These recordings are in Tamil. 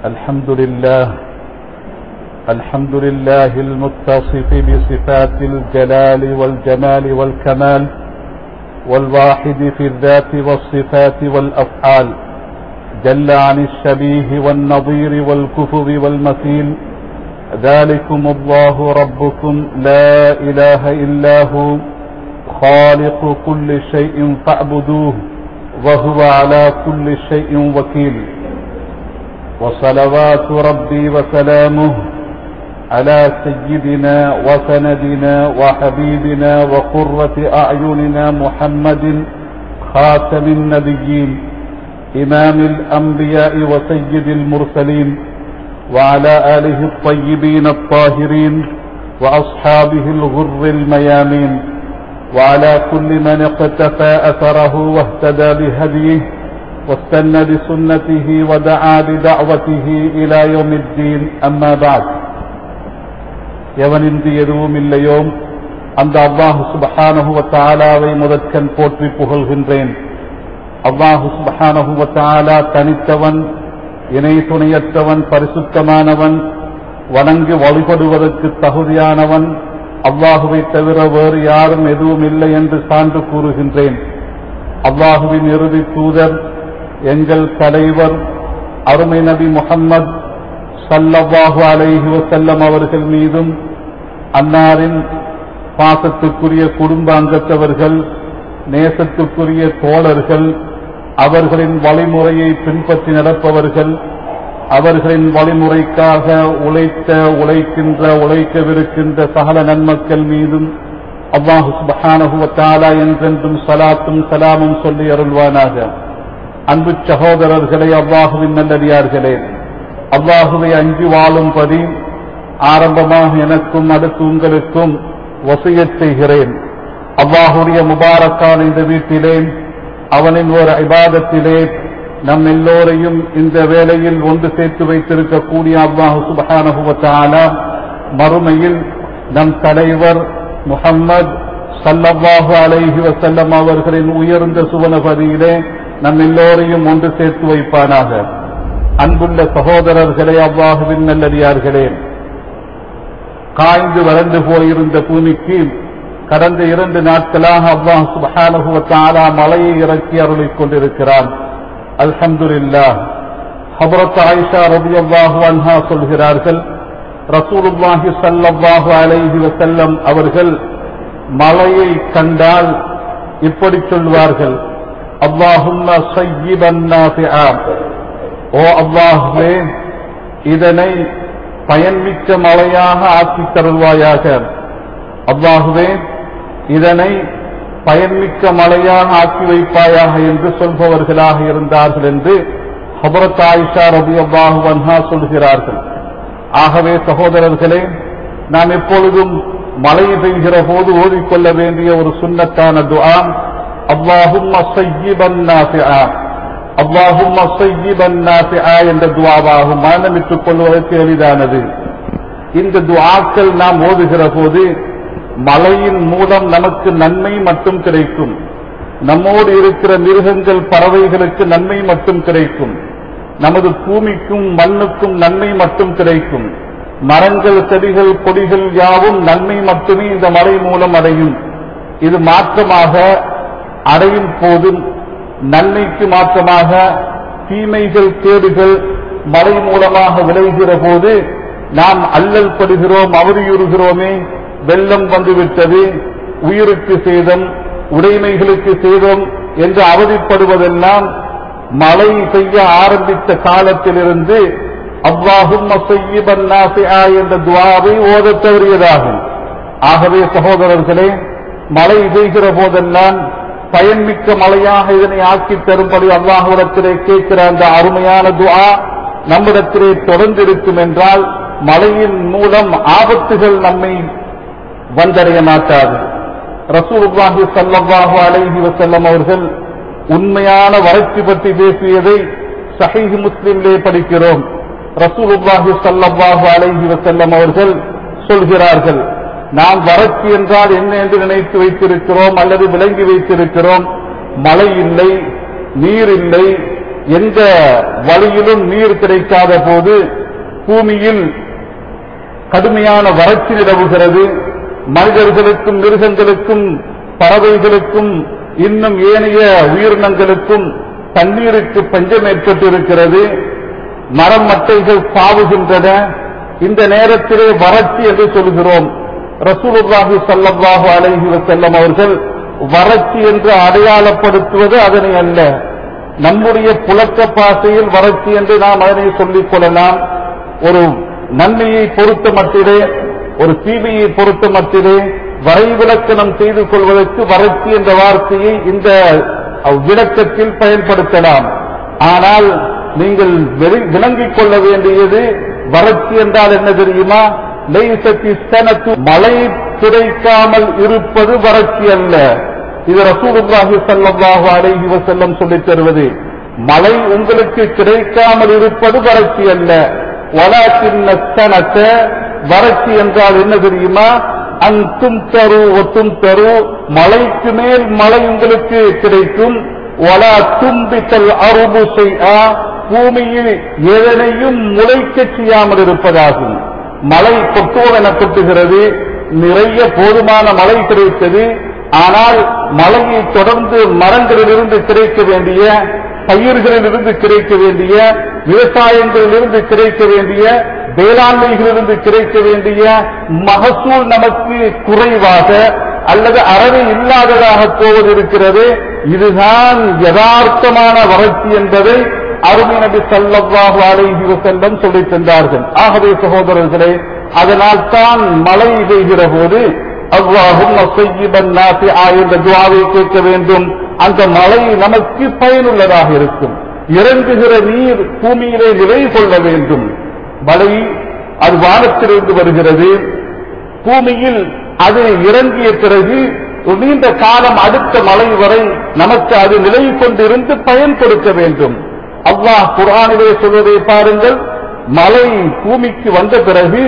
الحمد لله الحمد لله المتصف بصفات الجلال والجمال والكمال والواحد في الذات والصفات والافعال جل عن الشبيه والنظير والكفر والمثيل ذلكم الله ربكم لا اله الا هو خالق كل شيء فاعبدوه وهو على كل شيء وكيل وصلوات ربي وسلامه على سيدنا وسندنا وحبيبنا وقرة أعيننا محمد خاتم النبيين إمام الأنبياء وسيد المرسلين وعلى آله الطيبين الطاهرين وأصحابه الغر الميامين وعلى كل من اقتفى أثره واهتدى بهديه واستنى بسنته ودعا بدعوته إلى يوم الدين أما بعد எவனின்றி எதுவும் இல்லையோ அந்த அல்லாஹு சுபஹானஹுவ தாலாவை முதற்கண் போற்றி புகழ்கின்றேன் அல்லாஹு சுபஹானஹுவ தாலா தனித்தவன் இணை துணையற்றவன் பரிசுத்தமானவன் வணங்கி வழிபடுவதற்கு தகுதியானவன் அல்லாஹுவை தவிர வேறு யாரும் எதுவும் இல்லை என்று சான்று கூறுகின்றேன் அல்லாஹுவின் இறுதி தூதர் எங்கள் தலைவர் அருமை நபி முகம்மது சல்லல்லாஹு அலைஹி வசல்லம் அவர்கள் மீதும் அன்னாரின் பாசத்துக்குரிய குடும்ப அங்கத்தவர்கள் நேசத்துக்குரிய தோழர்கள் அவர்களின் வழிமுறையை பின்பற்றி நடப்பவர்கள் அவர்களின் வழிமுறைக்காக உழைத்த உழைக்கின்ற உழைக்கவிருக்கின்ற சகல நன்மக்கள் மீதும் அல்லாஹு சுபஹானஹுவத்தாலா என்றென்றும் சலாத்தும் சலாமும் சொல்லி அருள்வானாக அன்பு சகோதரர்களே அல்லாஹுவின் நல்லடியார்களே அல்லாஹுவை அஞ்சு வாழும்படி ஆரம்பமாக எனக்கும் அடுத்து உங்களுக்கும் வசியச் செய்கிறேன் அல்லாஹுடைய முபாரக்கான இந்த வீட்டிலே அவனின் ஒரு ஐபாதத்திலே நம் எல்லோரையும் இந்த வேளையில் ஒன்று சேர்த்து வைத்திருக்கக்கூடிய அல்லாஹு சுபஹானகுவத்தால மறுமையில் நம் தலைவர் முகம்மது சல்லல்லாஹு அலைஹி வசல்லம் அவர்களின் உயர்ந்த சுவனபதியிலே நம் எல்லோரையும் ஒன்று சேர்த்து வைப்பானாக அன்புள்ள சகோதரர்களே அவ்வாஹுவின் நல்லடியார்களே காய்ந்து வளர்ந்து போயிருந்த பூமிக்கு கடந்த இரண்டு நாட்களாக அல்லாஹ் சுபஹானகுவத்தாலா மலையை இறக்கி அருளிக் கொண்டிருக்கிறான் அல்ஹம்துல்லா ஹபரத் ஆயிஷா ரபி அல்லாஹு அன்ஹா சொல்கிறார்கள் ரசூலுல்லாஹி சல்லல்லாஹு அலைஹி வசல்லம் அவர்கள் மலையை கண்டால் இப்படி சொல்வார்கள் அல்லாஹும்ம சையிபன் ஓ அல்லாஹுவே இதனை பயன்மிக்க மழையாக ஆக்கித் தருவாயாக அல்லாஹுவே இதனை பயன்மிக்க மழையாக ஆக்கி வைப்பாயாக என்று சொல்பவர்களாக இருந்தார்கள் என்று ஹபரத் ஆயிஷா ரபி அல்லாஹு வன்ஹா சொல்கிறார்கள் ஆகவே சகோதரர்களே நாம் எப்பொழுதும் மழை பெய்கிற போது ஓதிக்கொள்ள வேண்டிய ஒரு சுண்ணத்தான துஆ அல்லாஹும் அல்லாஹும் என்ற துவாவாகும் மரணமிட்டுக் கொள்வதற்கு எளிதானது இந்த துவாக்கள் நாம் ஓதுகிற போது மழையின் மூலம் நமக்கு நன்மை மட்டும் கிடைக்கும் நம்மோடு இருக்கிற மிருகங்கள் பறவைகளுக்கு நன்மை மட்டும் கிடைக்கும் நமது பூமிக்கும் மண்ணுக்கும் நன்மை மட்டும் கிடைக்கும் மரங்கள் செடிகள் கொடிகள் யாவும் நன்மை மட்டுமே இந்த மழை மூலம் அடையும் இது மாற்றமாக அடையும் போதும் நன்மைக்கு மாற்றமாக தீமைகள் கேடுகள் மழை மூலமாக விளைகிற போது நாம் அல்லல் படுகிறோம் அவதியுறுகிறோமே வெள்ளம் வந்துவிட்டது உயிருக்கு சேதம் உடைமைகளுக்கு சேதம் என்று அவதிப்படுவதெல்லாம் மழை பெய்ய ஆரம்பித்த காலத்திலிருந்து அவ்வாகும் என்ற துவாவை ஓதத் தவறியதாகும் ஆகவே சகோதரர்களே மழை பெய்கிற போதெல்லாம் பயன்மிக்க மழையாக இதனை ஆக்கி தரும்படி அல்லாஹுடத்திலே கேட்கிற அந்த அருமையான துஆ நம்மிடத்திலே தொடர்ந்து இருக்கும் என்றால் மழையின் மூலம் ஆபத்துகள் நம்மை வந்தடைய மாட்டாது ரசூலுல்லாஹி ஸல்லல்லாஹு அலைஹி வஸல்லம் அவர்கள் உண்மையான வறட்சி பற்றி பேசியதை சஹீஹ் முஸ்லிம்லே படிக்கிறோம் ரசூலுல்லாஹி ஸல்லல்லாஹு அலைஹி வஸல்லம் அவர்கள் சொல்கிறார்கள் நாம் வறட்சி என்றால் என்ன என்று நினைத்து வைத்திருக்கிறோம் அல்லது விளங்கி வைத்திருக்கிறோம் மழை இல்லை நீர் இல்லை எந்த வழியிலும் நீர் கிடைக்காத போது பூமியில் கடுமையான வறட்சி நிலவுகிறது மனிதர்களுக்கும் மிருகங்களுக்கும் பறவைகளுக்கும் இன்னும் ஏனைய உயிரினங்களுக்கும் தண்ணீருக்கு பஞ்சம் ஏற்பட்டிருக்கிறது மரம் மட்டைகள் சாவுகின்றன இந்த நேரத்திலே வறட்சி என்று சொல்கிறோம் ரசூலுல்லாஹி ஸல்லல்லாஹு அலைஹி வஸல்லம் அவர்கள் வறட்சி என்று அடையாளப்படுத்துவது அதனை அல்ல நம்முடைய புழக்க பாசையில் வறட்சி என்று நாம் அதனை சொல்லிக் கொள்ளலாம் ஒரு நன்மையை பொறுத்த மட்டிலே ஒரு தீமையை பொறுத்த மட்டிலே வரைவிலக்கணம் செய்து கொள்வதற்கு வறட்சி என்ற வார்த்தையை இந்த விளக்கத்தில் பயன்படுத்தலாம் ஆனால் நீங்கள் வெறி- விளங்கிக் கொள்ள வேண்டியது வறட்சி என்றால் என்ன தெரியுமா லைசத்தி சனத்து மழை கிடைக்காமல் இருப்பது வறட்சி அல்ல இது ரசூலுல்லாஹி ஸல்லல்லாஹு அலைஹி வஸல்லம் சொல்லித் தருவது மழை உங்களுக்கு கிடைக்காமல் இருப்பது வறட்சி அல்ல வலாக்கின்ன சனத்த வறட்சி என்றால் என்ன தெரியுமா அந்தும் தரு ஒத்தும் தரு மழைக்கு மேல் மழை உங்களுக்கு கிடைக்கும் வலா தும்பித்தல் அருபு செய்யா பூமியில் எதனையும் முளைக்கச் செய்யாமல் இருப்பதாகும் மழை கொட்டுவதென கொட்டுகிறது நிறைய போதுமான மழை கிடைத்தது ஆனால் மழையை தொடர்ந்து மரங்களிலிருந்து கிடைக்க வேண்டிய பயிர்களிலிருந்து கிடைக்க வேண்டிய விவசாயங்களிலிருந்து கிடைக்க வேண்டிய வேளாண்மைகளிலிருந்து கிடைக்க வேண்டிய மகசூல் நமக்கு குறைவாக அல்லது அறவே இல்லாததாக போவது இருக்கிறது இதுதான் யதார்த்தமான வறட்சி என்பதை அருமை நபி ஸல்லல்லாஹு அலைஹி வஸல்லம் சொல்லித் தந்தார்கள் ஆகவே சகோதரர்களே அதனால் தான் மழை பெய்கிற போது அல்லாஹும் செய்யிபன் நாசிஆ என்ற துவாவை கேட்க வேண்டும் அந்த மழை நமக்கு பயனுள்ளதாக இருக்கும் இறங்குகிற நீர் பூமியிலே நிலை கொள்ள வேண்டும் மழை அது வானத்திலிருந்து வருகிறது பூமியில் அது இறங்கிய பிறகு ஒரு நீண்ட காலம் அடுத்த மழை வரை நமக்கு அது நிலை கொண்டிருந்து பயன் கொடுக்க வேண்டும் அல்லாஹ் குர்ஆனிலே சொல்வதை பாருங்கள் மழை பூமிக்கு வந்த பிறகு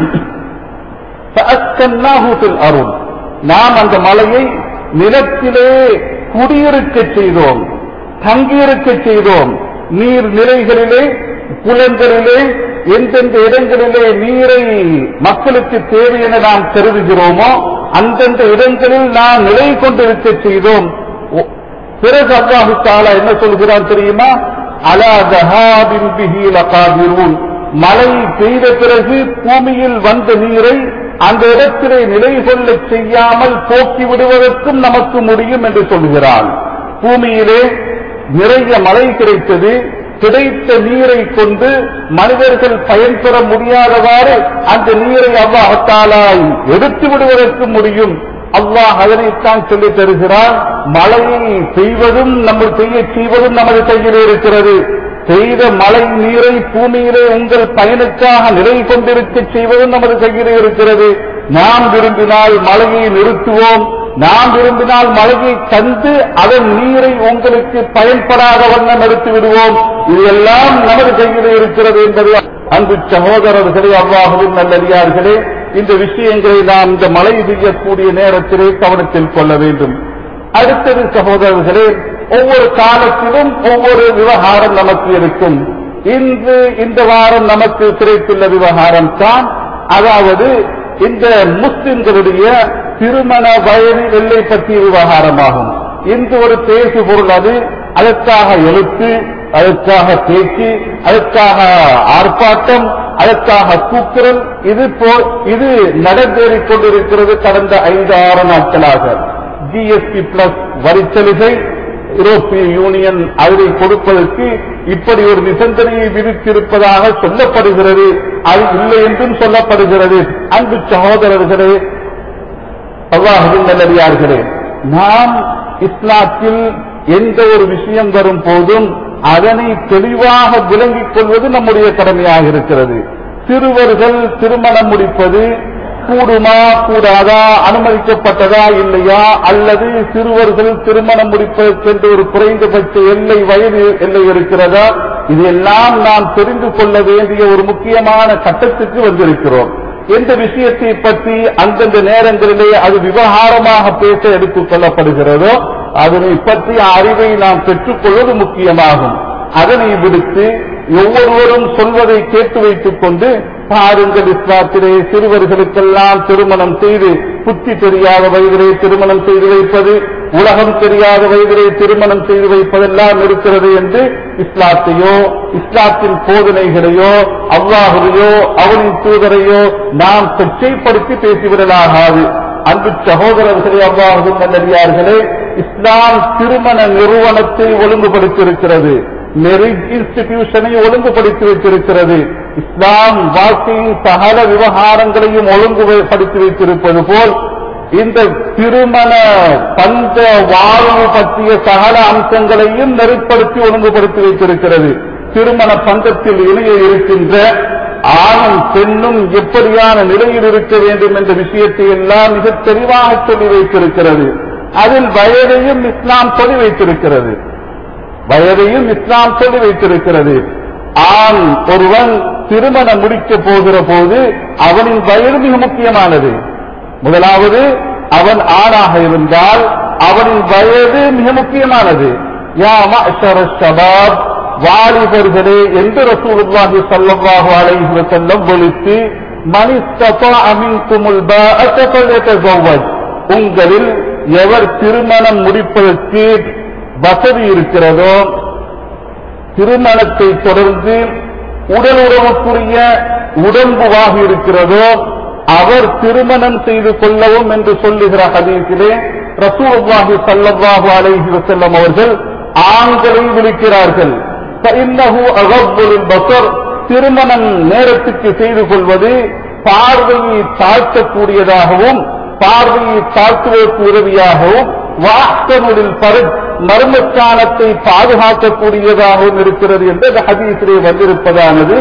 فَأَسْكَنَّاهُ فِي الْأَرْضِ நாம் அந்த மலையை நிலத்திலே குடியிருக்கச் செய்தோம் தங்கியிருக்கச் செய்தோம் நீர் நிலைகளிலே புலன்களிலே எந்தெந்த இடங்களிலே நீரை மக்களுக்கு தேவை என நாம் கருதுகிறோமோ அந்தந்த இடங்களில் நாம் நிலை கொண்டிருக்க செய்தோம் ஒ- பிறகு அல்லாஹு தாலா என்ன சொல்கிறான் தெரியுமா அலா தஹாபின் பிஹி லகாதிரூன் மழை பெய்த பிறகு பூமியில் வந்த நீரை அந்த இடத்திலே நிலை கொள்ளச் செய்யாமல் போக்கி விடுவதற்கும் நமக்கு முடியும் என்று சொல்கிறான் பூமியிலே நிறைய மழை கிடைத்தது கிடைத்த நீரை கொண்டு மனிதர்கள் பயன்பெற முடியாதவாறு அந்த நீரை அல்லாஹத்தாலாய் எடுத்து விடுவதற்கு முடியும் அல்லாஹ் அதனைத்தான் சொல்லித் தருகிறான் மழையை செய்வதும் நம்ம செய்ய செய்வதும் நமது கையில் இருக்கிறது செய்த மழை நீரை பூமியிலே உங்கள் பயனுக்காக நிலை கொண்டிருக்க செய்வதும் நமது கையில் இருக்கிறது நாம் விரும்பினால் மழையை நிறுத்துவோம் நாம் விரும்பினால் மழையை தந்து அதன் நீரை உங்களுக்கு பயன்படாத வண்ணம் எடுத்து விடுவோம் இதெல்லாம் நமது கையில் இருக்கிறது என்பது அன்பு சகோதரர்களே அவ்வாகவும் நல்லடியார்களே இந்த விஷயங்களை நாம் இந்த மழை பெய்யக்கூடிய நேரத்திலே கவனத்தில் கொள்ள வேண்டும் அடுத்தது சகோதரர்களே ஒவ்வொரு காலத்திலும் ஒவ்வொரு விவகாரம் நமக்கு இருக்கும் இன்று இந்த வாரம் நமக்கு கிடைத்துள்ள விவகாரம் தான் அதாவது இந்த முஸ்லிம்களுடைய திருமண வயது எல்லை பற்றிய விவகாரமாகும் இன்று ஒரு பேசு பொருள் அது அதற்காக எழுத்து அதற்காக பேச்சு அதற்காக ஆர்ப்பாட்டம் அதற்காக கூக்குரல் இது போ இது நடந்தேறிக் கொண்டிருக்கிறது கடந்த ஐந்து ஆறு நாட்களாக ஜிஎஸ்டி பிளஸ் வரிச்சலுகை யூரோப்பிய யூனியன் அதனை கொடுப்பதற்கு இப்படி ஒரு நிபந்தனையை விதித்திருப்பதாக சொல்லப்படுகிறது அது இல்லை என்றும் சொல்லப்படுகிறது அன்பு சகோதரர்களே அல்லாஹுவின் நல்லடியார்களே நாம் இஸ்லாத்தில் எந்த ஒரு விஷயம் வரும் போதும் அதனை தெளிவாக விளங்கிக் கொள்வது நம்முடைய கடமையாக இருக்கிறது சிறுவர்கள் திருமணம் முடிப்பது கூடுமா கூடாதா அனுமதிக்கப்பட்டதா இல்லையா அல்லது சிறுவர்கள் திருமணம் முடிப்பதற்கென்று ஒரு குறைந்தபட்ச எல்லை வயது எல்லை இருக்கிறதா இதெல்லாம் நாம் தெரிந்து கொள்ள வேண்டிய ஒரு முக்கியமான கட்டத்துக்கு வந்திருக்கிறோம் எந்த விஷயத்தை பற்றி அந்தந்த நேரங்களிலே அது விவகாரமாக பேச எடுத்துக் கொள்ளப்படுகிறதோ அதனை பற்றிய அறிவை நாம் பெற்றுக்கொள்வது முக்கியமாகும் அதனை விடுத்து ஒவ்வொருவரும் சொல்வதை கேட்டு வைத்துக் கொண்டு பாருங்கள் இஸ்லாத்திலே சிறுவர்களுக்கெல்லாம் திருமணம் செய்து புத்தி தெரியாத வயதிலே திருமணம் செய்து வைப்பது உலகம் தெரியாத வயதிலே திருமணம் செய்து வைப்பதெல்லாம் இருக்கிறது என்று இஸ்லாத்தையோ இஸ்லாத்தின் போதனைகளையோ அல்லாஹுவையோ அவனின் தூதரையோ நாம் கொச்சைப்படுத்தி பேசிவிடலாகாது அன்பு சகோதரர்களே அல்லாஹும் நல்லடியார்களே இஸ்லாம் திருமண நிறுவனத்தை ஒழுங்குபடுத்தியிருக்கிறது மெரிட் இன்ஸ்டிடியூஷனை ஒழுங்குபடுத்தி வைத்திருக்கிறது இஸ்லாம் வாழ்க்கையின் சகல விவகாரங்களையும் ஒழுங்குபடுத்தி வைத்திருப்பது போல் இந்த திருமண பஞ்ச வாழ்வு பற்றிய சகல அம்சங்களையும் நெறிப்படுத்தி ஒழுங்குபடுத்தி வைத்திருக்கிறது திருமண பந்தத்தில் இணைய இருக்கின்ற ஆணும் பெண்ணும் எப்படியான நிலையில் இருக்க வேண்டும் என்ற விஷயத்தை எல்லாம் மிக தெளிவாக சொல்லி வைத்திருக்கிறது அதில் வயதையும் இஸ்லாம் சொல்லி வைத்திருக்கிறது வயதையும் இஸ்லாம் சொல்லி வைத்திருக்கிறது ஆண் ஒருவன் திருமணம் முடிக்க போகிற போது அவனின் வயது மிக முக்கியமானது முதலாவது அவன் ஆணாக இருந்தால் அவனின் வயது மிக முக்கியமானது யா மஅஷர ஷபாப் வாலிபர்களே என்று ரசூலுல்லாஹி ஸல்லல்லாஹு அலைஹி வஸல்லம் விழித்து மன் இஸ்ததா மின்குமுல் பாஅத ஃபல்யதஸவ்வஜ் உங்களில் எவர் திருமணம் முடிப்பதற்கு வசதி இருக்கிறதோ திருமணத்தை தொடர்ந்து உடல் உறவுக்குரிய உடம்புவாக இருக்கிறதோ அவர் திருமணம் செய்து கொள்ளவும் என்று சொல்லுகிற ஹதீஸிலே ரசூலுல்லாஹி ஸல்லல்லாஹு அலைஹி வஸல்லம் அவர்கள் ஆண்களை விழிக்கிறார்கள் ஃபஇன்னஹு அகப்புல் பஸர் திருமணம் நேரத்துக்கு செய்து கொள்வது பார்வையை தாழ்த்தக்கூடியதாகவும் பார்வையை தாழ்த்துவதற்கு உதவியாகவும் வாஸ்தனுடைய பரு மர்மஸ்தானத்தை பாதுகாக்கக்கூடியதாகவும் இருக்கிறது என்று அந்த ஹதீஸிலே வந்திருப்பதானது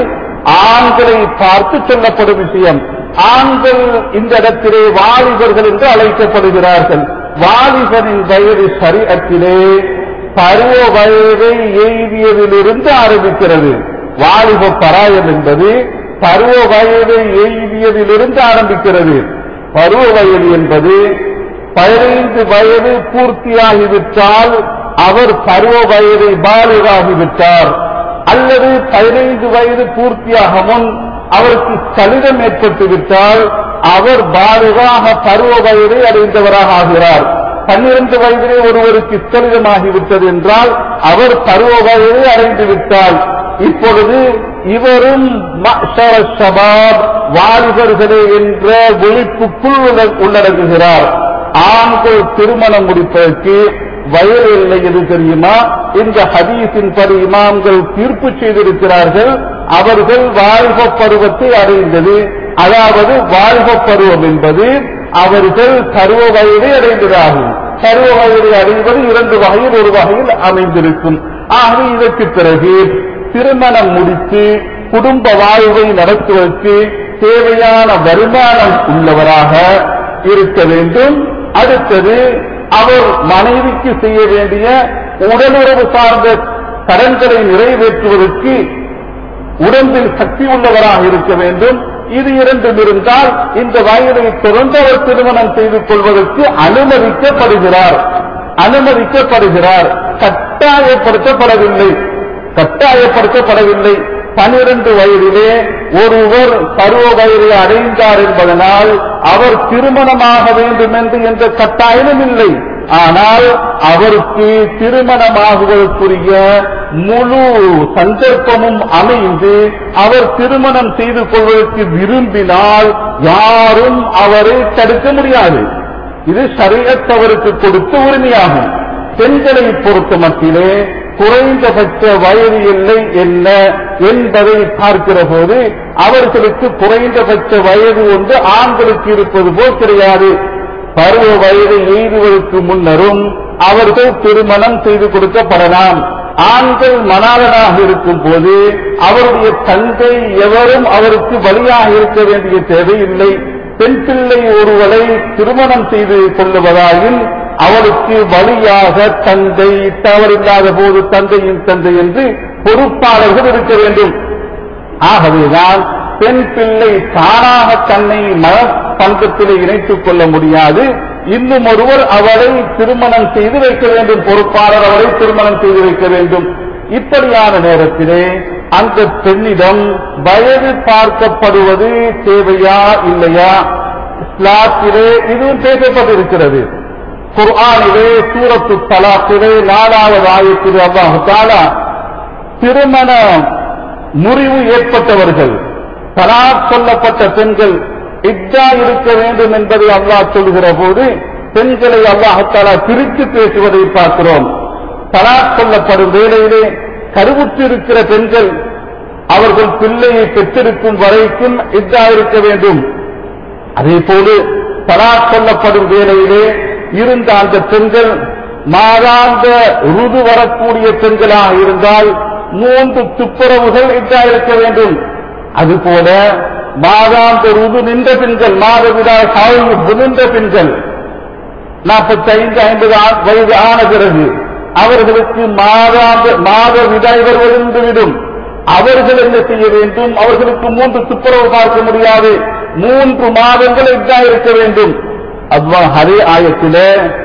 ஆண்களை பார்த்து சொல்லப்படும் விஷயம் ஆண்கள் இந்த இடத்திலே வாலிபர்கள் என்று அழைக்கப்படுகிறார்கள் வாலிபனின் வயது சரீரத்திலே பருவ வயதை எய்தியதிலிருந்து ஆரம்பிக்கிறது வாலிப பராயம் என்பது பருவ வயதை எய்தியதிலிருந்து ஆரம்பிக்கிறது பருவ வயது என்பது பதினைந்து வயது பூர்த்தியாகிவிட்டால் அவர் பருவ வயதை பாலிகாகிவிட்டார் அல்லது பதினைந்து வயது பூர்த்தியாக முன் அவருக்கு கடிதம் ஏற்பட்டு விட்டால் அவர் பாலிகாக பருவ வயதை அடைந்தவராக ஆகிறார் பன்னிரண்டு வயதிலே ஒருவருக்கு ஸ்தலிதமாகிவிட்டது என்றால் அவர் பருவ வயதை அடைந்து விட்டால் இப்பொழுது இவரும் மஅஷர ஷபாப் வாலிபர்களே என்ற விழிப்புக்குள் உள்ள- உள்ளடங்குகிறார் ஆண்கள் திருமணம் முடிப்பதற்கு வயது இல்லை எது தெரியுமா இந்த ஹதீஸின் படி இமாம்கள் தீர்ப்பு செய்திருக்கிறார்கள் அவர்கள் வாலிப பருவத்தை அடைந்தது அதாவது வாலிப பருவம் என்பது அவர்கள் பருவ வயதை அடைந்ததாகும் பருவ வயதை அடைவது இரண்டு வகையில் ஒரு வகையில் அமைந்திருக்கும் ஆகவே இதற்கு பிறகு திருமணம் முடித்து குடும்ப வாழ்வை நடத்துவதற்கு தேவையான வருமானம் உள்ளவராக இருக்க வேண்டும் அடுத்தது அவர் மனைவிக்கு செய்ய வேண்டிய உடலுறவு சார்ந்த கடன்களை நிறைவேற்றுவதற்கு உடம்பில் சக்தி உள்ளவராக இருக்க வேண்டும் இது இரண்டும் இருந்தால் இந்த வயதை தொடர்ந்து அவர் திருமணம் செய்து கொள்வதற்கு அனுமதிக்கப்படுகிறார் அனுமதிக்கப்படுகிறார் கட்டாயப்படுத்தப்படவில்லை கட்டாயப்படுத்தப்படவில்லை பனிரெண்டு வயதிலே ஒருவர் பருவ வயதை அடைந்தார் என்பதனால் அவர் திருமணமாக வேண்டும் என்று என்ற கட்டாயமும் இல்லை ஆனால் அவருக்கு திருமணமாகுவதற்குரிய முழு சந்தர்ப்பமும் அமைந்து அவர் திருமணம் செய்து கொள்வதற்கு விரும்பினால் யாரும் அவரை தடுக்க முடியாது இது சரியத் அவருக்கு கொடுத்த உரிமையாகும் பெண்களை பொறுத்த மட்டிலே குறைந்தபட்ச வயது எல்லை என்ன என்பதை பார்க்கிற போது அவர்களுக்கு குறைந்தபட்ச வயது ஒன்று ஆண்களுக்கு இருப்பது போல் கிடையாது பருவ வயதை எய்துவதற்கு முன்னரும் அவர்கள் திருமணம் செய்து கொடுக்கப்படலாம் ஆண்கள் மணாளனாக இருக்கும் போது அவருடைய தந்தை எவரும் அவருக்கு வழியாக இருக்க வேண்டிய தேவையில்லை பெண் பிள்ளை ஒருவரை திருமணம் செய்து கொள்ளுவதாயின் அவளுக்கு வழியாக தந்தை தவறில்லாத போது தந்தையின் தந்தை என்று பொறுப்பாளர்கள் இருக்க வேண்டும் ஆகவேதான் பெண் பிள்ளை தானாக தன்னை மன பங்கத்திலே இணைத்துக் கொள்ள முடியாது இன்னும் ஒருவர் அவரை திருமணம் செய்து வைக்க வேண்டும் பொறுப்பாளர் அவரை திருமணம் செய்து வைக்க வேண்டும் இப்படியான நேரத்திலே அந்த பெண்ணிடம் வயது பார்க்கப்படுவது தேவையா இல்லையா இஸ்லாத்திலே இதுவும் பேசப்பட்டிருக்கிறது குர்ஆனிலே சூரத்து தலாத்திலே நாலாவது ஆயத்திலே அல்லாஹு தாலா திருமண முறிவு ஏற்பட்டவர்கள் தலாக் சொல்லப்பட்ட பெண்கள் இத்தா இருக்க வேண்டும் என்பதை அல்லாஹ் சொல்கிற போது பெண்களை அல்லாஹாலா பிரித்து பேசுவதை பார்க்கிறோம் தலாக் சொல்லப்படும் வேளையிலே கருவுற்றிருக்கிற பெண்கள் அவர்கள் பிள்ளையை பெற்றிருக்கும் வரைக்கும் இத்தா இருக்க வேண்டும் அதே போல தலாக் சொல்லப்படும் வேளையிலே இருந்த அந்த பெண்கள் மாதாந்த ருது வரக்கூடிய பெண்களாக இருந்தால் மூன்று துப்புரவுகள் இட்டா இருக்க வேண்டும் அதுபோல மாதாந்த ருது நின்ற பெண்கள் மாதவிடாய் சாய்வு நின்ற பெண்கள் நாற்பத்தி ஐந்து ஐம்பது வயது ஆன பிறகு அவர்களுக்கு மாதாந்த மாத விடாய் வருவதிருந்து விடும் அவர்கள் என்ன செய்ய வேண்டும் அவர்களுக்கு மூன்று துப்புரவு பார்க்க முடியாது மூன்று மாதங்கள் இட்டா இருக்க வேண்டும் அத்வா ஹரே ஆயத்தில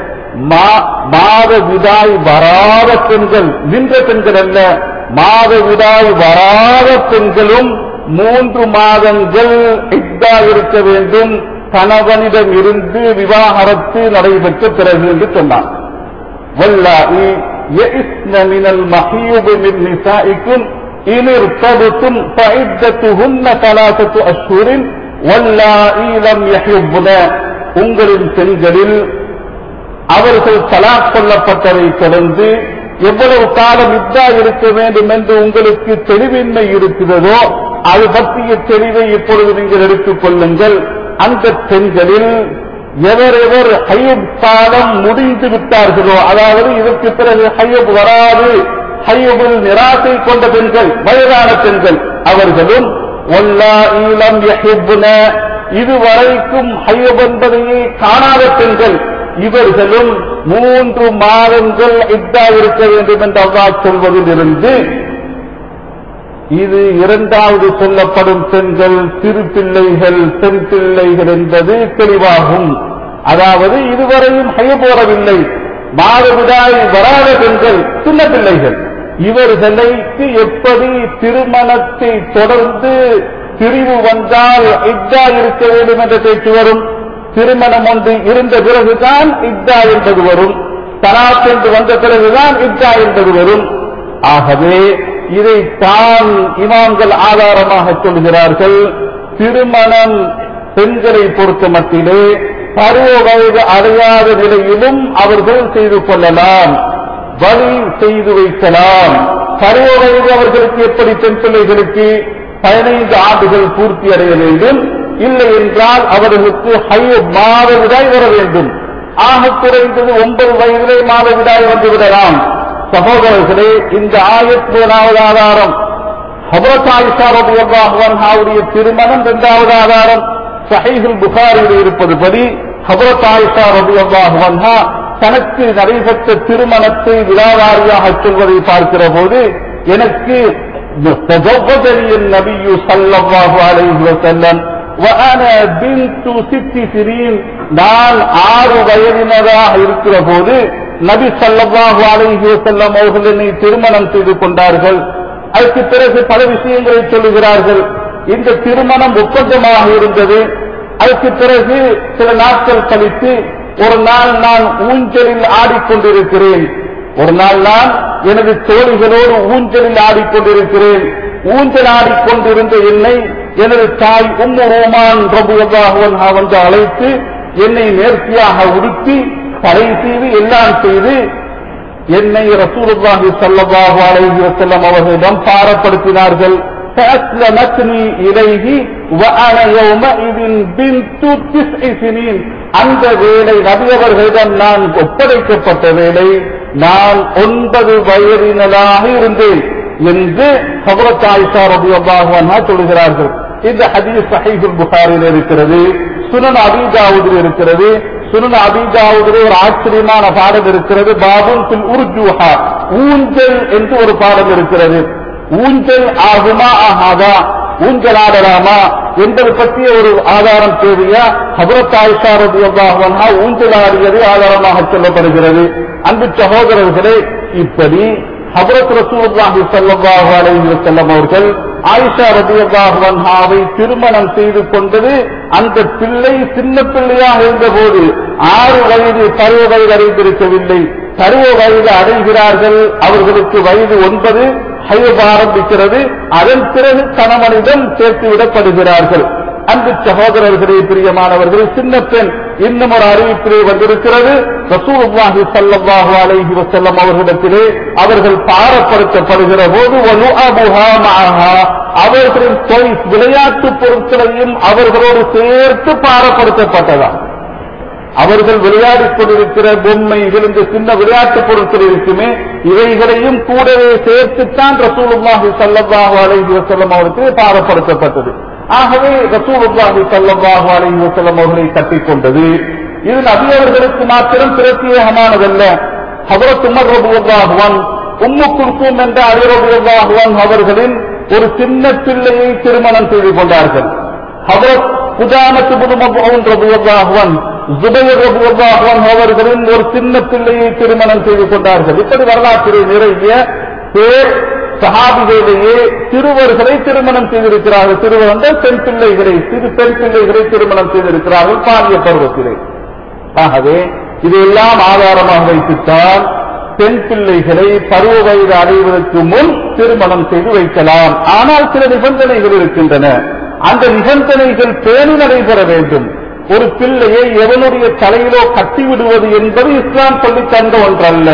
மாத விடாய் வராத பெண்கள் நின்ற பெண்கள் அல்ல மாத விடாய் வராத பெண்களும் மூன்று மாதங்கள் இத்தா இருக்க வேண்டும் கணவனிடம் இருந்து விவாகரத்து நடைபெற்ற பிறகு என்று சொன்னார் வல்லாஹி يئسن من المحيض من نسائكم إن ارتبتم فعدتهن ثلاثة أشهر واللائي لم يحضن உங்களின் பெண்களில் அவர்கள் தலாக் கொள்ளப்பட்டதை தொடர்ந்து எவ்வளவு காலம் இத்தா இருக்க வேண்டும் என்று உங்களுக்கு தெளிவின்மை இருக்கிறதோ அது பற்றிய தெளிவை இப்பொழுது நீங்கள் எடுத்துக் கொள்ளுங்கள் அந்த பெண்களில் எவரெவர் ஹையப் காலம் முடிந்து விட்டார்களோ அதாவது இதற்கு பிறகு ஹையப் வராது ஹையபில் நிராசை கொண்ட பெண்கள் வயதான பெண்கள் அவர்களும் ஒல்லா ஈலம் யஹிப்ன இதுவரைக்கும் ஹையப் என்பதையே காணாத பெண்கள் இவர்களும் மூன்று மாதங்கள் இத்தா இருக்க வேண்டும் என்று அவ்வா சொல்வதிலிருந்து இது இரண்டாவது சொல்லப்படும் பெண்கள் சிறு பிள்ளைகள் பெண் பிள்ளைகள் என்பது தெளிவாகும் அதாவது இதுவரையும் பயபோடவில்லை மாதவிடாய் வராத பெண்கள் சின்ன பிள்ளைகள் இவர்களுக்கு எப்படி திருமணத்தை தொடர்ந்து பிரிவு வந்தால் இத்தா இருக்க வேண்டும் என்ற பேச்சு வரும் திருமணம் ஒன்று இருந்த பிறகுதான் இத்தா என்பது வரும் தலாக் என்று வந்த பிறகுதான் இத்தா என்பது வரும் ஆகவே இதை தான் இமாம்கள் ஆதாரமாக சொல்கிறார்கள் திருமணம் பெண்களை பொறுத்த மட்டிலே பருவ வயது அடையாத நிலையிலும் அவர்கள் செய்து கொள்ளலாம் வழி செய்து வைக்கலாம் பருவ வயது அவர்களுக்கு எப்படி பெண் பிள்ளைகளுக்கு பதினைந்து ஆண்டுகள் பூர்த்தி அடைய வேண்டும் இல்லை என்றால் அவர்களுக்கு ஹைய மாதவிடாய் வர வேண்டும் ஆக குறைந்தது ஒன்பது வயதிலே மாதவிடாய் வந்துவிடலாம் சகோதரர்களே இந்த ஆயிரத்தி மூணாவது ஆதாரம் ஹபரத்தாயிஷாவுடைய திருமணம் இரண்டாவது ஆதாரம் சஹீஹுல் புகாரில் இருப்பது படி ஹபரத்தாயிஷா ரபி அல்லாஹுவன்ஹா தனக்கு நடைபெற்ற திருமணத்தை விழாவாரியாக சொல்வதை பார்க்கிற போது எனக்கு النبي صلى الله عليه وسلم وأنا بنت ست سنين நான் ஆறு வயதினராக இருக்கிற போது நபி சல்லாஹு அலைஹி வஸல்லம் அவர்கள் என்னை திருமணம் செய்து கொண்டார்கள் அதுக்கு பிறகு பல விஷயங்களை சொல்லுகிறார்கள் இந்த திருமணம் ஒப்பந்தமாக இருந்தது அதுக்கு பிறகு சில நாட்கள் கழித்து ஒரு நாள் நான் ஊஞ்சலில் ஆடிக்கொண்டிருக்கிறேன் ஒரு நாள் நான் எனது தோழிகளோடு ஊஞ்சலில் ஆடிக்கொண்டிருக்கிறேன் ஊஞ்சல் ஆடிக்கொண்டிருந்த என்னை எனது தாய் உம்மு ரோமான் பிரபுவாகவன் வந்து அழைத்து என்னை நேர்த்தியாக உடுத்தி தடை செய்து எல்லாம் செய்து என்னை ரசூலுல்லாஹி ஸல்லல்லாஹு அலைஹி வஸல்லம் அவர்களிடம் பாரப்படுத்தினார்கள் فأسلمتني إليه وأنا يومئذ بنت تسع سنين அந்த வேலை நபியவர்களிடம் நான் ஒப்படைக்கப்பட்ட வேலை நான் ஒன்பது வயதினலாக இருந்தேன் என்று ஹபரத் ஆயிஷா ரபி அல்லாஹா சொல்கிறார்கள் இந்த ஹதீஸ் சஹீஹுல் புகாரில் இருக்கிறது சுனன் அபிதாவுதில் இருக்கிறது சுனன் அபிதாவுதில் ஒரு ஆச்சரியமான பாடம் இருக்கிறது பாபுன் பில் உருஜூஹா ஊஞ்சல் என்று ஒரு பாடம் இருக்கிறது ஊஞ்சல் ஆகுமா ஆகாதா ஊஞ்சல் ஆடலாமா என்பது பற்றிய ஒரு ஆதாரம் தேவையா ஹபரத் ஆயிஷா ரபி அல்லாஹா ஊஞ்சல் ஆடியது ஆதாரமாக சொல்லப்படுகிறது அன்பு சகோதரர்களே இப்படி ஹபரத் ரசூலுல்லாஹி ஸல்லல்லாஹு அலைஹி வஸல்லம் அவர்கள் ஆயிஷா ரலியல்லாஹு அன்ஹாவை திருமணம் செய்து கொண்டது அந்த பிள்ளை சின்ன பிள்ளையாக இருந்தபோது ஆறு வயது பருவ வயது அடைந்திருக்கவில்லை பருவ வயது அடைகிறார்கள் அவர்களுக்கு வயது ஒன்பது ஹைவ ஆரம்பிக்கிறது அதன் பிறகு கணவனிடம் சேர்த்து விடப்படுகிறார்கள் அன்பு சகோதரர்களே பிரியமானவர்கள் சின்ன பெண் இன்னும் ஒரு அறிவிப்பிலே வந்திருக்கிறது ரசூலுல்லாஹி ஸல்லல்லாஹு அலைஹி வஸல்லம் அவர்களிடத்திலே அவர்கள் பாரப்படுத்தப்படுகிற போது வலுஅபுஹா மஅஹா அவர்களின் toys விளையாட்டு பொருட்களையும் அவர்களோடு சேர்த்து பாரப்படுத்தப்பட்டதாம் அவர்கள் விளையாடிக் கொண்டிருக்கிற பொம்மை விழுந்த சின்ன விளையாட்டு பொருட்கள் இருக்குமே இவைகளையும் கூடவே சேர்த்துத்தான் ரசூலுல்லாஹி ஸல்லல்லாஹு அலைஹி வஸல்லம் அவருக்கு பாரப்படுத்தப்பட்டது ஆகவே ரசூலுல்லாஹி ஸல்லல்லாஹு அலைஹி வஸல்லம் அவர்களை கட்டிக் கொண்டது இது நபி அவர்களுக்கு மாத்திரம் பிரத்யேகமானதல்ல ஹபரத் உமர் ரலியல்லாஹு அன்ஹு உம்மு குல்சூம் என்ற அலி ரலியல்லாஹு அன்ஹு அவர்களின் ஒரு சின்ன பிள்ளையை திருமணம் செய்து கொண்டார்கள் ஹபரத் குஜாமத்து புதுமபுன் ரலியல்லாஹு அன்ஹு ஜுபைர் ரலியல்லாஹு அன்ஹு அவர்களின் ஒரு சின்ன பிள்ளையை திருமணம் செய்து கொண்டார்கள் இப்படி வரலாற்றில் நிறைய பேர் சஹாபிகளிலேயே சிறுவர்களை திருமணம் செய்திருக்கிறார்கள் சிறுவர்கள் பெண் பிள்ளைகளை சிறு பெண் பிள்ளைகளை திருமணம் செய்திருக்கிறார்கள் பாலிய பருவத்திலே ஆகவே இதையெல்லாம் ஆதாரமாக வைத்துத்தான் பெண் பிள்ளைகளை பருவ வயது அடைவதற்கு முன் திருமணம் செய்து வைக்கலாம் ஆனால் சில நிபந்தனைகள் இருக்கின்றன அந்த நிபந்தனைகள் பேணி நடைபெற வேண்டும் ஒரு பிள்ளையை எவனுடைய தலையிலோ கட்டி விடுவது என்பது இஸ்லாம் சொல்லித் தந்த ஒன்றல்ல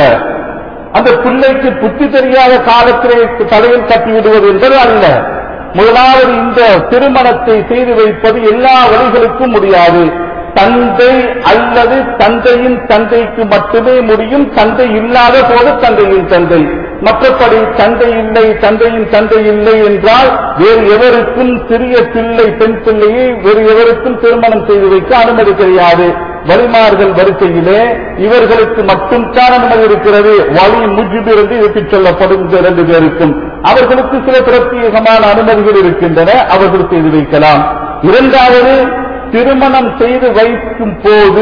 அந்த பிள்ளைக்கு புத்தி தெரியாத காலத்திலே தலையில் கட்டி விடுவது என்பது அல்ல முதலாவது இந்த திருமணத்தை செய்து வைப்பது எல்லா வழிகளுக்கும் முடியாது தந்தை அல்லது தந்தையின் தந்தைக்கு மட்டுமே முடியும் தந்தை இல்லாத போது தந்தையின் தந்தை மற்றபடி தந்தை இல்லை தந்தையின் தந்தை இல்லை என்றால் வேறு எவருக்கும் சிறிய பிள்ளை பெண் பிள்ளையை வேறு எவருக்கும் திருமணம் செய்து வைக்க அனுமதி கிடையாது வழிமார்கள் வரிசையிலே இவர்களுக்கு மட்டும் தான் அனுமதி இருக்கிறது வழி முஜிபிருந்து எடுத்துச் சொல்லப்படும் இந்த இரண்டு பேருக்கும் அவர்களுக்கு சில பிரத்யேகமான அனுமதிகள் இருக்கின்றன அவர்கள் செய்து வைக்கலாம் இரண்டாவது திருமணம் செய்து வைக்கும் போது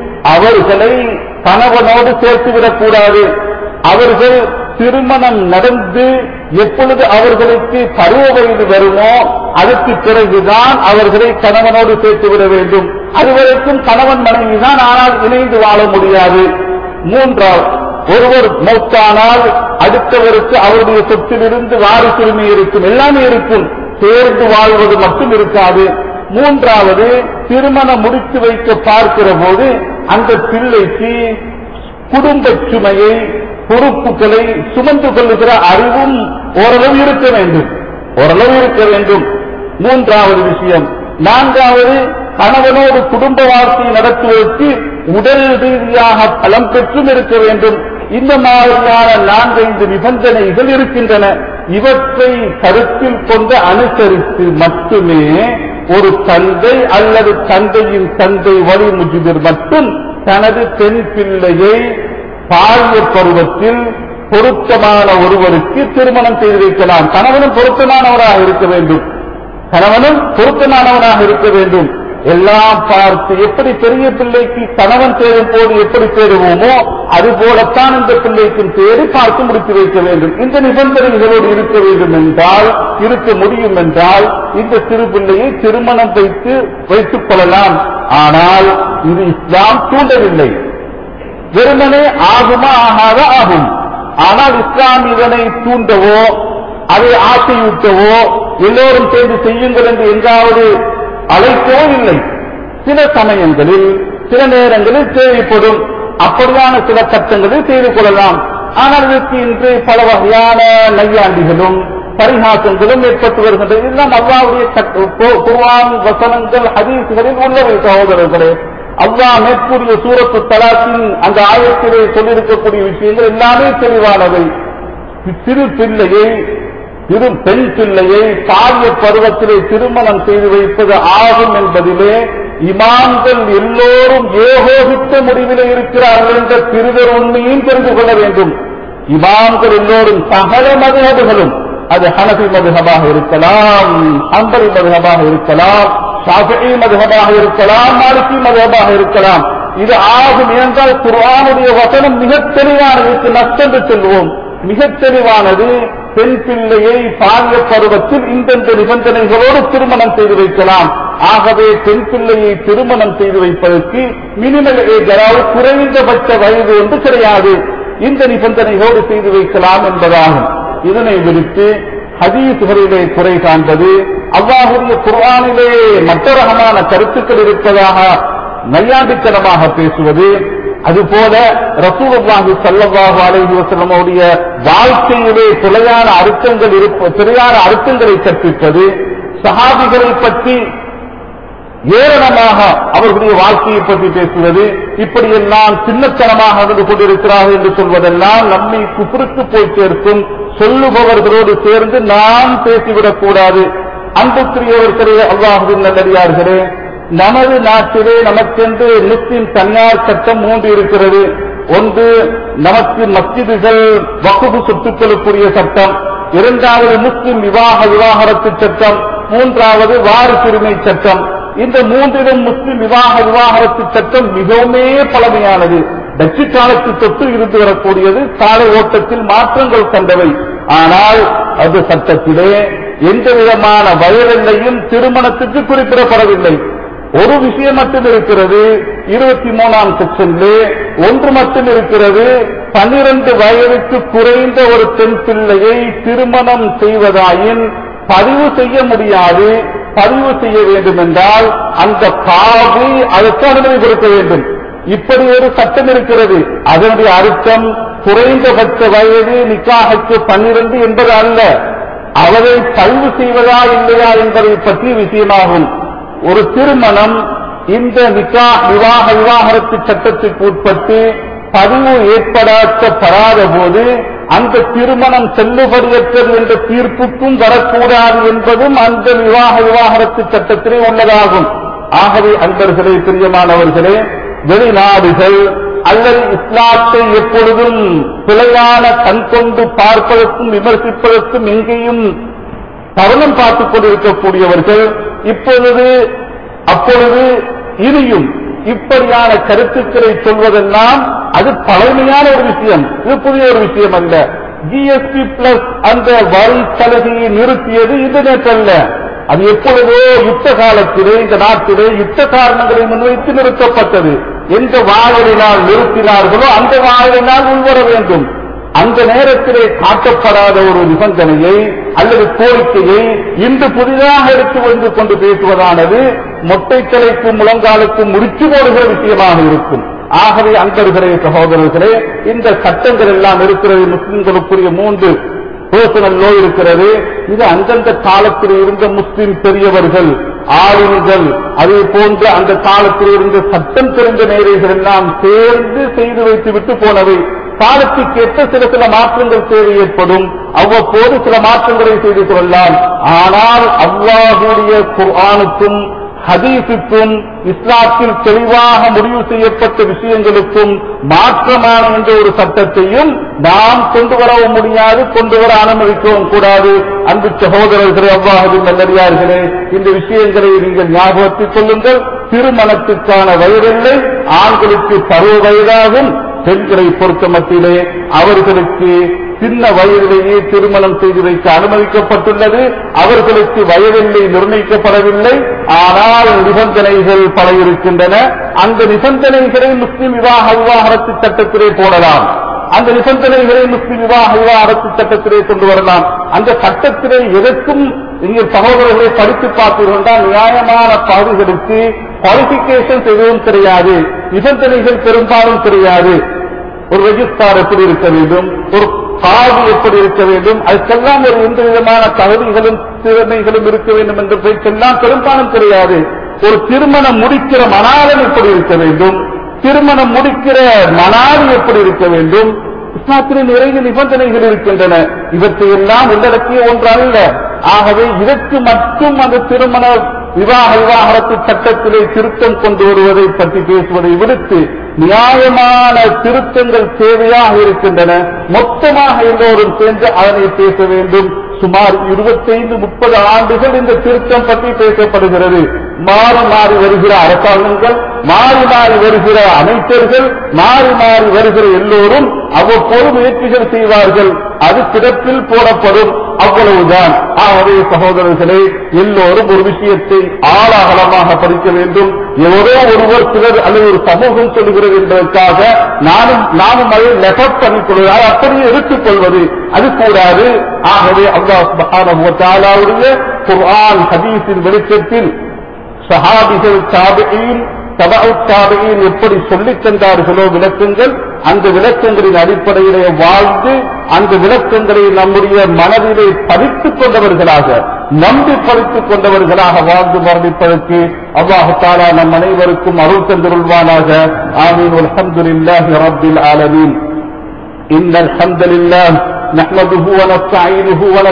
அவர்களை கணவனோடு சேர்த்துவிடக் கூடாது அவர்கள் திருமணம் நடந்து எப்பொழுது அவர்களுக்கு பருவ வயது வருமோ அதற்கு பிறகுதான் அவர்களை கணவனோடு சேர்த்துவிட வேண்டும் அதுவரைக்கும் கணவன் மனைவிதான் ஆனால் இணைந்து வாழ முடியாது மூன்றாவது ஒருவர் மௌத்தானால் அடுத்தவருக்கு அவருடைய சொத்திலிருந்து வாரிசுரிமை இருக்கும் எல்லாமே இருக்கும் சேர்ந்து வாழ்வது மட்டும் இருக்காது மூன்றாவது திருமணம் முடித்து வைக்க பார்க்கிற போது அந்த பிள்ளைக்கு குடும்ப சுமையை பொறுப்புகளை சுமந்து கொள்ளுகிற அறிவும் ஓரளவு இருக்க வேண்டும் ஓரளவு இருக்க வேண்டும் மூன்றாவது விஷயம் நான்காவது கணவனோடு குடும்ப வாழ்க்கையை நடத்துவதற்கு உடல் ரீதியாக பலம் பெற்றும் இருக்க வேண்டும் இந்த மாதிரியான நான்கைந்து நிபந்தனைகள் இருக்கின்றன இவற்றை கருத்தில் கொண்டு அனுசரித்து மட்டுமே ஒரு தந்தை அல்லது தந்தையின் தந்தை வழி முஜிபர் மட்டும் தனது பெண் பிள்ளையை பால்ய பருவத்தில் பொருத்தமான ஒருவருக்கு திருமணம் செய்து வைக்கலாம் கணவனும் பொருத்தமானவராக இருக்க வேண்டும் கணவனும் பொருத்தமானவனாக இருக்க வேண்டும் எல்லாம் பார்த்து எப்படி பெரிய பிள்ளைக்கு கணவன் தேடும் போது எப்படி தேடுவோமோ அது போலத்தான் இந்த பிள்ளைக்கும் தேடி பார்த்து முடித்து வைக்க வேண்டும் இந்த நிபந்தனைகளோடு இருக்க வேண்டும் என்றால் இருக்க முடியும் என்றால் இந்த சிறு பிள்ளையை திருமணம் வைத்து வைத்துக் கொள்ளலாம் ஆனால் இது இஸ்லாம் தூண்டவில்லை வெறுமனே ஆகுமா ஆகாத ஆகும் ஆனால் இஸ்லாம் இதனை தூண்டவோ அதை ஆசையூட்டவோ எல்லோரும் சேர்ந்து செய்யுங்கள் என்று எங்காவது அழைக்கவோ இல்லை சில சமயங்களில் சில நேரங்களில் தேவைப்படும் அப்படியான சில சட்டங்களில் செய்து கொள்ளலாம் ஆனால் இதற்கு இன்று பல வகையான நையாண்டிகளும் பரிகாசங்களும் ஏற்பட்டு வருகின்றது இதெல்லாம் அல்லாவுடைய குர்ஆன் வசனங்கள் ஹதீஸ்களில் உள்ளவை சகோதரர்களே அல்லாஹ் மேற்கூறிய சூரத்து தலாத்தின் அந்த ஆயத்திலே சொல்லியிருக்கக்கூடிய விஷயங்கள் எல்லாமே தெளிவானவை சிறு பிள்ளையை சிறு பெண் பிள்ளையை பாலிய பருவத்திலே திருமணம் செய்து வைப்பது ஆகும் என்பதிலே இமாம்கள் எல்லோரும் ஏகோபித்த முடிவிலே இருக்கிறார்கள் என்ற திருதர் உண்மையும் தெரிந்து கொள்ள வேண்டும் இமாம்கள் எல்லோரும் சகல மதுகபுகளும் அது ஹனபி மதுகபாக இருக்கலாம் ஹம்பரி மதுகபாக இருக்கலாம் ஷாஃபிஈ மதுகபாக இருக்கலாம் மாலிகி மதுகபாக இருக்கலாம் இது ஆகும் என்றால் குர்ஆனுடைய வசனம் மிக தெளிவான இதுக்கு நஷ்டென்று சொல்லுவோம் மிகத் தெளிவானது பெண் பிள்ளையை பால்ய பருவத்தில் இந்தந்த நிபந்தனைகளோடு திருமணம் செய்து வைக்கலாம் ஆகவே பெண் பிள்ளையை திருமணம் செய்து வைப்பதற்கு மினிமல் ஏஜ் அதாவது குறைந்தபட்ச வயது என்று கிடையாது இந்த நிபந்தனைகளோடு செய்து வைக்கலாம் என்பதாகும் இதனை விடுத்து ஹதீசுகளிலே குறை காண்பது அல்லாஹுடைய குர்ஆனிலே மற்ற ரகமான கருத்துக்கள் இருப்பதாக நையாண்டித்தனமாக பேசுவது அதுபோல ரசூலுல்லாஹி ஸல்லல்லாஹு அலைஹி வஸல்லமுடைய வாழ்க்கையிலே பிழையான அர்த்தங்கள் இருப்ப பிழையான அர்த்தங்களை கற்பிப்பது சஹாபிகளை பற்றி ஏளனமாக அவர்களுடைய வாழ்க்கையை பற்றி பேசுவது இப்படியெல்லாம் சின்னத்தனமாக நடந்து கொண்டிருக்கிறார்கள் என்று சொல்வதெல்லாம் நம்மை குப்புருக்கு போய் சேர்க்கும் சொல்லுபவர்களோடு சேர்ந்து நாம் பேசிவிடக் கூடாது அன்புக்குரியவர்களே அல்லாஹுவின் நல்லடியார்களே நமது நாட்டிலே நமக்கென்று முஸ்லிம் தனியார் சட்டம் மூன்று இருக்கிறது ஒன்று நமக்கு மஸ்ஜிதுகள் வகுப்பு சொத்துக்களுக்குரிய சட்டம் இரண்டாவது முஸ்லிம் விவாக விவாகரத்து சட்டம் மூன்றாவது வாரிசுரிமை சட்டம் இந்த மூன்றிலும் முஸ்லிம் விவாக விவாகரத்து சட்டம் மிகவுமே பழமையானது டச்சு காலத்து தொட்டு இருந்து வரக்கூடியது கால ஓட்டத்தில் மாற்றங்கள் கண்டவை ஆனால் அது சட்டத்திலே எந்த விதமான வயதெல்லையும் திருமணத்துக்கு குறிப்பிடப்படவில்லை ஒரு விஷயம் மட்டும் இருக்கிறது இருபத்தி மூணாம் செக்ஷனிலே ஒன்று மட்டும் இருக்கிறது பன்னிரண்டு வயதுக்கு குறைந்த ஒரு பெண் பிள்ளையை திருமணம் செய்வதாயின் பதிவு செய்ய முடியாது பதிவு செய்ய வேண்டும் என்றால் அந்த காவி அதற்கு அனுமதி கொடுக்க வேண்டும் இப்படி ஒரு சட்டம் இருக்கிறது அதனுடைய அர்த்தம் குறைந்தபட்ச வயது நிக்காகக்கு பன்னிரண்டு என்பது அல்ல அவரை பதிவு செய்வதா இல்லையா என்பதை பற்றிய விஷயமாகும் ஒரு திருமணம் இந்த நிக்கா விவாக விவாகரத்து சட்டத்துக்கு உட்பட்டு பதிவு ஏற்படுத்தப்படாத போது அந்த திருமணம் செல்லுபடியற்றது என்ற தீர்ப்புக்கும் வரக்கூடாது என்பதும் அந்த விவாக விவாகரத்து சட்டத்திலே உள்ளதாகும் ஆகவே அன்பர்களே பிரியமானவர்களே வெளிநாடுகள் அல்லது இஸ்லாத்தை எப்பொழுதும் பிழையான கண் கொண்டு பார்ப்பதற்கும் விமர்சிப்பதற்கும் எங்கேயும் தருணம் பார்த்துக் கொண்டிருக்கக்கூடியவர்கள் இப்பொழுது அப்பொழுது இனியும் இப்படியான கருத்துக்களை சொல்வதெல்லாம் அது பழமையான ஒரு விஷயம் இது புதிய ஒரு விஷயம் அல்ல ஜிஎஸ்டி பிளஸ் அந்த வரி சலுகையை நிறுத்தியது இது நேற்றல்ல அது எப்பொழுதோ யுத்த காலத்திலே இந்த நாட்டிலே யுத்த காரணங்களை முன்வைத்து நிறுத்தப்பட்டது எந்த வாழலினால் நிறுத்தினார்களோ அந்த வாழலினால் உள்வர வேண்டும் அந்த நேரத்திலே காட்டப்படாத ஒரு நிபந்தனையை அல்லது கோரிக்கையை இன்று புதிதாக எடுத்து வந்து கொண்டு பேசுவதானது மொட்டைத்தலைக்கும் முழங்காலுக்கும் முடிச்சு போடுகிற விஷயமாக இருக்கும் ஆகவே அன்பர்களே சகோதரர்களே இந்த சட்டங்கள் எல்லாம் இருக்கிறது முஸ்லிம்களுக்குரிய மூன்று பர்சனல் லோ இருக்கிறது இது அந்தந்த காலத்தில் இருந்த முஸ்லிம் பெரியவர்கள் ஆளுநர்கள் அதே போன்று அந்த காலத்தில் இருந்த சட்டம் தெரிந்த நேரைகள் எல்லாம் சேர்ந்து செய்து வைத்து விட்டு போனவை காலத்துக்கேற்ற சில சில மாற்றங்கள் தேவை ஏற்படும் அவ்வப்போது சில மாற்றங்களை செய்து கொள்ளலாம் ஆனால் அல்லாஹுடைய குர்ஆனுக்கும் ஹதீஸுக்கும் இஸ்லாத்தில் தெளிவாக முடிவு செய்யப்பட்ட விஷயங்களுக்கும் மாற்றமான என்ற ஒரு சட்டத்தையும் நாம் கொண்டு வரவும் முடியாது கொண்டு வர அனுமதிக்கவும் கூடாது அன்பு சகோதரர்களே அவ்வாஹின் நல்லடியார்களே இந்த விஷயங்களை நீங்கள் ஞாபகத்தில் கொள்ளுங்கள் திருமணத்துக்கான வயதில்லை ஆண்களுக்கு பருவ வயதாகும் பெண்களை பொறுத்த மத்தியிலே அவர்களுக்கு சின்ன வயதிலேயே திருமணம் செய்து வைக்க அனுமதிக்கப்பட்டுள்ளது அவர்களுக்கு வயதில்லை நிர்ணயிக்கப்படவில்லை ஆனால் நிபந்தனைகள் பல இருக்கின்றன அந்த நிபந்தனைகளை முஸ்லிம் விவாக விவாகரத்து சட்டத்திலே போடலாம் அந்த நிபந்தனைகளை முஸ்லிம் விவாக விவாகரத்து சட்டத்திலே கொண்டு வரலாம் அந்த சட்டத்திலே எதற்கும் இங்கே சகோதரர்களை படித்து பார்த்தீர்கள் நியாயமான பகுதிகளுக்கு குவாலிபிகேஷன் எதுவும் கிடையாது நிபந்தனைகள் பெரும்பாலும் கிடையாது ஒரு ரெஜிஸ்டார் எப்படி இருக்க வேண்டும் ஒரு காது எப்படி இருக்க வேண்டும் அதுக்கெல்லாம் ஒரு எந்த விதமான தகுதிகளும் திறமைகளும் இருக்க வேண்டும் என்ற பேச்செல்லாம் பெரும்பாலும் கிடையாது ஒரு திருமணம் முடிக்கிற மணாளன் எப்படி இருக்க வேண்டும் திருமணம் முடிக்கிற மணாளி எப்படி இருக்க வேண்டும் இஸ்லாத்திலே நிறைய நிபந்தனைகள் இருக்கின்றன இவற்றை எல்லாம் உள்ளடக்கிய ஒன்று அல்ல ஆகவே இதற்கு மட்டும் அந்த திருமண விவாக விவாகரத்து சட்டத்திலே திருத்தம் கொண்டு வருவதை பற்றி பேசுவதை விடுத்து நியாயமான திருத்தங்கள் தேவையாக இருக்கின்றன மொத்தமாக எல்லோரும் சேர்ந்து அதனை பேச வேண்டும் சுமார் இருபத்தைந்து முப்பது ஆண்டுகள் இந்த திருத்தம் பற்றி பேசப்படுகிறது மாறி மாறி வருகிற அரசாங்கங்கள் மாறி மாறி வருகிற அமைச்சர்கள் மாறி மாறி வருகிற எல்லோரும் அவ்வப்போது முயற்சிகள் செய்வார்கள் அது கிடப்பில் போடப்படும் அவ்வளவுதான் ஆகவே சகோதரர்களே எல்லோரும் ஒரு விஷயத்தை ஆழாகலமாக படிக்க வேண்டும் எவரோ ஒருவர் சிலர் அல்லது ஒரு சமூகம் சொல்கிறது என்பதற்காக நானும் நாமும் அதை லெபட் பண்ணிக் கொள்வது அதை அப்படியே எடுத்துக் கொள்வது அது கூடாது ஆகவே அல்லாஹ் சுப்ஹானஹு வ தஆலாவுடைய குர்ஆன் ஹதீஸின் வெளிச்சத்தில் சஹாபிகள் தாபியின் தபு தாபியின் எப்படி சொல்லித் தந்தார்களோ விளக்கங்கள் அந்த விளக்கங்களின் அடிப்படையிலே வாழ்ந்து அந்த விளக்கங்களை நம்முடைய மனதிலே பதித்துக் கொண்டவர்களாக நம்பி பதித்துக் கொண்டவர்களாக வாழ்ந்து மரணிப்பதற்கு அல்லாஹு தாலா நம் அனைவருக்கும் அருள் தந்திருள்வானாக ஆமீன் அல்ஹம்துலில்லாஹி ரப்பில் ஆலமீன் إن الحمد لله نحمده ونستعينه ون